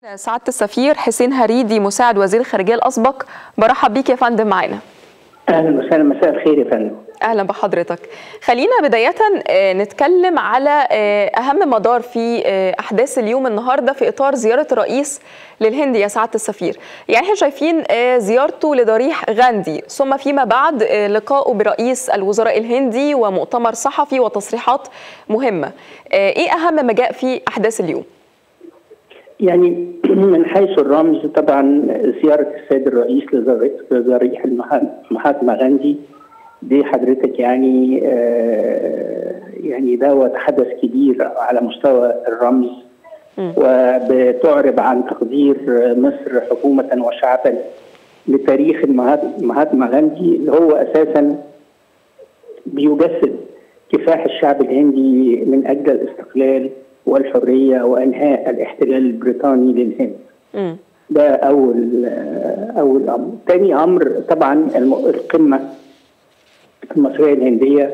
سعادة السفير حسين هريدي مساعد وزير الخارجية الأسبق برحب بيك يا فندم معانا اهلا وسهلا مساء الخير يا فندم أهلا بحضرتك خلينا بداية آه، نتكلم على آه، أهم مدار في آه، أحداث اليوم النهاردة في إطار زيارة الرئيس للهند يا سعادة السفير يعني احنا شايفين آه، زيارته لضريح غاندي ثم فيما بعد آه، لقائه برئيس الوزراء الهندي ومؤتمر صحفي وتصريحات مهمة آه، إيه أهم ما جاء في أحداث اليوم؟ يعني من حيث الرمز طبعا زياره السيد الرئيس لضريح- لضريح المها- مهاتما غاندي دي حضرتك يعني آه، يعني دوت حدث كبير على مستوى الرمز وبتعرب عن تقدير مصر حكومه وشعبا لتاريخ المهات- مهاتما غاندي اللي هو اساسا بيجسد كفاح الشعب الهندي من اجل الاستقلال والحريه وانهاء الاحتلال البريطاني للهند. مم. ده اول اول امر. ثاني امر طبعا الم- القمه المصريه الهنديه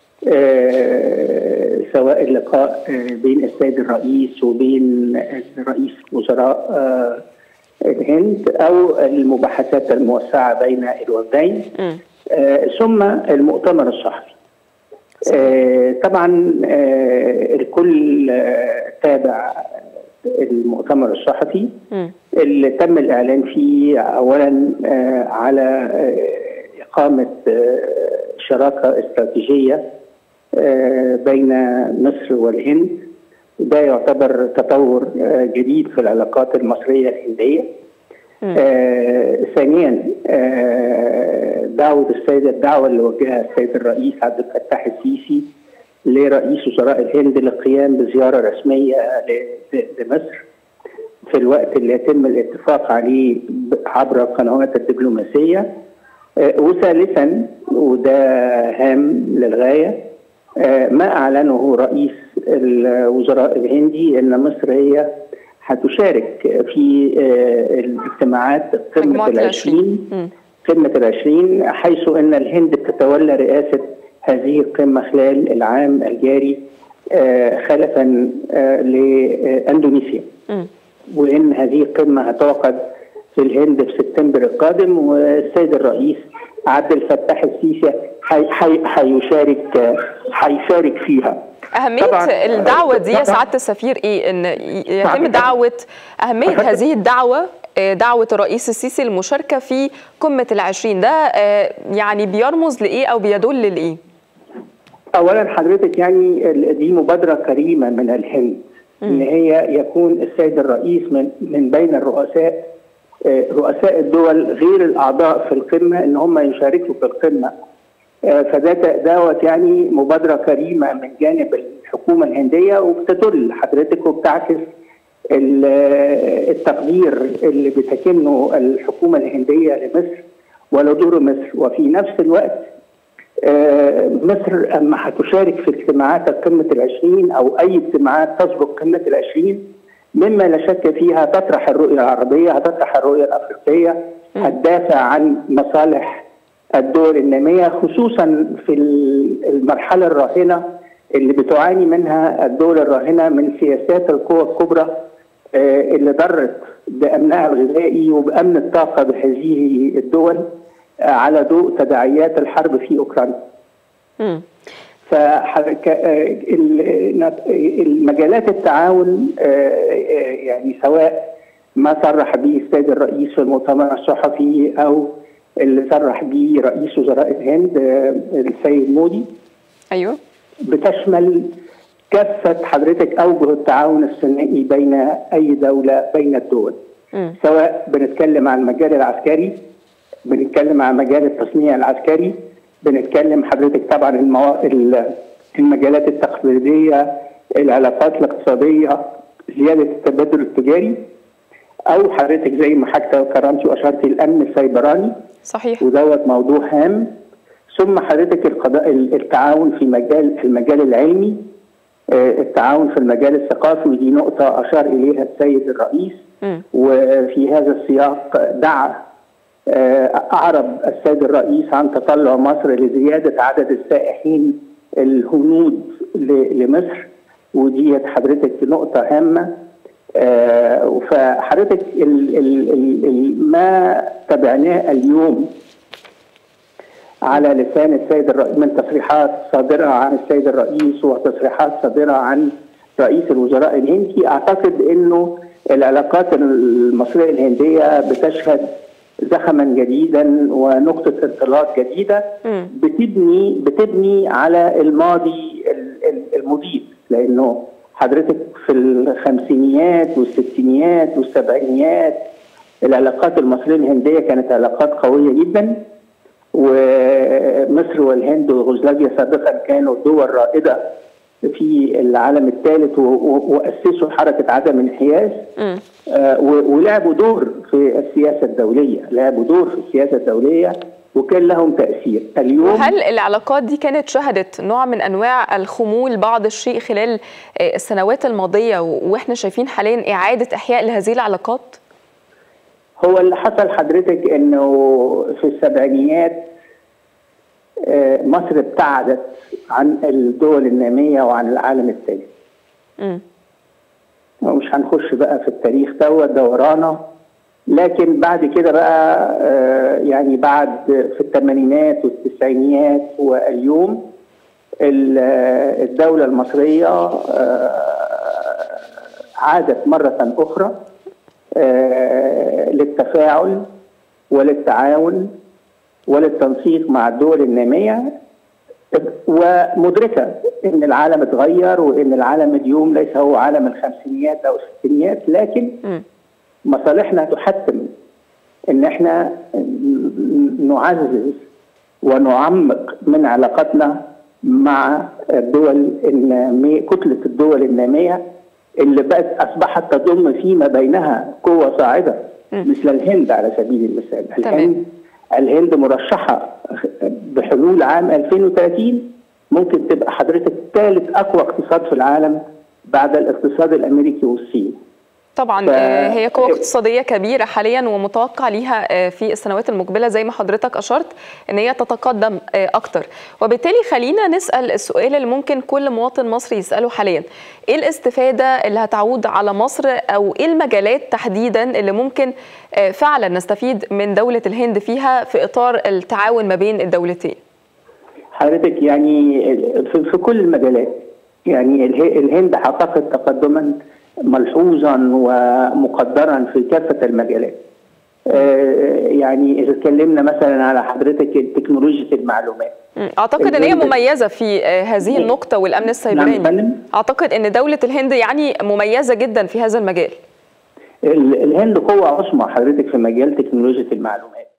آه، سواء اللقاء آه، بين السيد الرئيس وبين رئيس وزراء آه، الهند او المباحثات الموسعه بين الوفدين مم. آه، ثم المؤتمر الصحفي آه، طبعا آه، الكل آه، تابع المؤتمر الصحفي مم. اللي تم الاعلان فيه اولا آه، على آه، اقامه آه، شراكه استراتيجيه آه، بين مصر والهند ده يعتبر تطور آه، جديد في العلاقات المصريه الهنديه آه، ثانيا آه، دعوة السيد الدعوة اللي وجهها السيد الرئيس عبد الفتاح السيسي لرئيس وزراء الهند للقيام بزيارة رسمية ل- ل- لمصر في الوقت اللي يتم الاتفاق عليه ب- عبر القنوات الدبلوماسية آه، وثالثا وده هام للغاية آه، ما أعلنه رئيس الوزراء الهندي أن مصر هي هتشارك في آه، الاجتماعات قمة مجموعة العشرين العشرين. مم. قمة العشرين حيث أن الهند تتولى رئاسة هذه القمة خلال العام الجاري آه، خلفا آه، لأندونيسيا مم. وان هذه القمه هتعقد في الهند في سبتمبر القادم والسيد الرئيس عبد الفتاح السيسي حي- حي- هيشارك هيشارك فيها أهمية طبعاً. الدعوة دي يا طبعاً. سعادة السفير إيه؟ إن ي- يتم طبعاً. دعوة أهمية طبعاً. هذه الدعوة آه، دعوة الرئيس السيسي للمشاركة في قمة العشرين ده آه، يعني بيرمز لإيه أو بيدل لإيه؟ اولا حضرتك يعني ال- دي مبادره كريمه من الهند ان هي يكون السيد الرئيس من من بين الرؤساء آه، رؤساء الدول غير الاعضاء في القمه ان هم يشاركوا في القمه آه، فده ت- دوت يعني مبادره كريمه من جانب الحكومه الهنديه وبتدل حضرتك وبتعكس ال- التقدير اللي بتكنه الحكومه الهنديه لمصر ولدور مصر وفي نفس الوقت آه، مصر أما هتشارك في اجتماعات قمة العشرين أو أي اجتماعات تسبق قمة العشرين مما لا شك فيها تطرح الرؤية العربية هتطرح الرؤية الأفريقية هتدافع عن مصالح الدول النامية خصوصا في المرحلة الراهنة اللي بتعاني منها الدول الراهنة من سياسات القوى الكبرى آه، اللي ضرت بأمنها الغذائي وبأمن الطاقة بهذه الدول آه، على ضوء تداعيات الحرب في أوكرانيا مم. فالمجالات التعاون آه، آه، يعني سواء ما صرح به السيد الرئيس في المؤتمر الصحفي او اللي صرح به رئيس وزراء الهند آه، السيد مودي أيوه بتشمل كافة حضرتك أوجه التعاون الثنائي بين أي دولة بين الدول مم. سواء بنتكلم عن المجال العسكري بنتكلم عن مجال التصنيع العسكري بنتكلم حضرتك طبعا المو... ال- المجالات التقليدية العلاقات الاقتصادية زيادة التبادل التجاري أو حضرتك زي ما حضرتك كرمتي وأشرتي الأمن السيبراني صحيح ودوت موضوع هام ثم حضرتك القضاء التعاون في مجال في المجال العلمي آه، التعاون في المجال الثقافي ودي نقطة أشار إليها السيد الرئيس مم. وفي هذا السياق دعا آه، أعرب السيد الرئيس عن تطلع مصر لزيادة عدد السائحين الهنود ل- لمصر وديت حضرتك نقطة هامة آه فحضرتك ال ال ال ال ما تابعناه اليوم على لسان السيد الرئيس من تصريحات صادره عن السيد الرئيس وتصريحات صادره عن رئيس الوزراء الهندي اعتقد انه العلاقات المصريه الهنديه بتشهد زخما جديدا ونقطه انطلاق جديده مم. بتبني بتبني على الماضي المضيء لانه حضرتك في الخمسينيات والستينيات والسبعينيات العلاقات المصريه الهنديه كانت علاقات قويه جدا ومصر والهند ويوغوسلافيا سابقا كانوا دول رائده في العالم الثالث واسسوا حركه عدم انحياز مم. آه، و- ولعبوا دور في السياسه الدوليه، لعبوا دور في السياسه الدوليه وكان لهم تاثير. اليوم وهل العلاقات دي كانت شهدت نوع من انواع الخمول بعض الشيء خلال آه، السنوات الماضيه و- واحنا شايفين حاليا اعاده احياء لهذه العلاقات؟ هو اللي حصل حضرتك انه في السبعينيات آه، مصر ابتعدت عن الدول الناميه وعن العالم الثالث. مم. ومش هنخش بقى في التاريخ دوت دورانا لكن بعد كده بقى آه، يعني بعد في الثمانينات والتسعينيات واليوم ال- آه، الدولة المصرية آه، عادت مرة أخرى آه، للتفاعل وللتعاون وللتنسيق مع الدول النامية ومدركة ان العالم اتغير وان العالم اليوم ليس هو عالم الخمسينيات او الستينيات لكن مم. مصالحنا تحتم ان احنا نعزز ونعمق من علاقتنا مع الدول النامية كتلة الدول النامية اللي بقت أصبحت تضم فيما بينها قوة صاعدة مثل الهند على سبيل المثال تمام. الهند الهند مرشحة بحلول عام 2030 ممكن تبقى حضرتك ثالث أقوى اقتصاد في العالم بعد الاقتصاد الأمريكي والصين طبعا ف- آه، هي قوة اقتصادية كبيرة حاليا ومتوقع ليها آه، في السنوات المقبلة زي ما حضرتك أشرت أن هي تتقدم آه، أكتر وبالتالي خلينا نسأل السؤال اللي ممكن كل مواطن مصري يسأله حاليا إيه الاستفادة اللي هتعود على مصر أو إيه المجالات تحديدا اللي ممكن آه، فعلا نستفيد من دولة الهند فيها في إطار التعاون ما بين الدولتين حضرتك يعني في, في كل المجالات يعني اله- الهند حققت تقدما ملحوظا ومقدرا في كافه المجالات. آه، يعني اذا اتكلمنا مثلا على حضرتك تكنولوجيا المعلومات مم. أعتقد أن هي الهند- مميزة في آه، هذه النقطة والأمن نعم السيبراني فندم؟ أعتقد أن دولة الهند يعني مميزة جدا في هذا المجال ال- الهند قوه عظمى حضرتك في مجال تكنولوجيا المعلومات.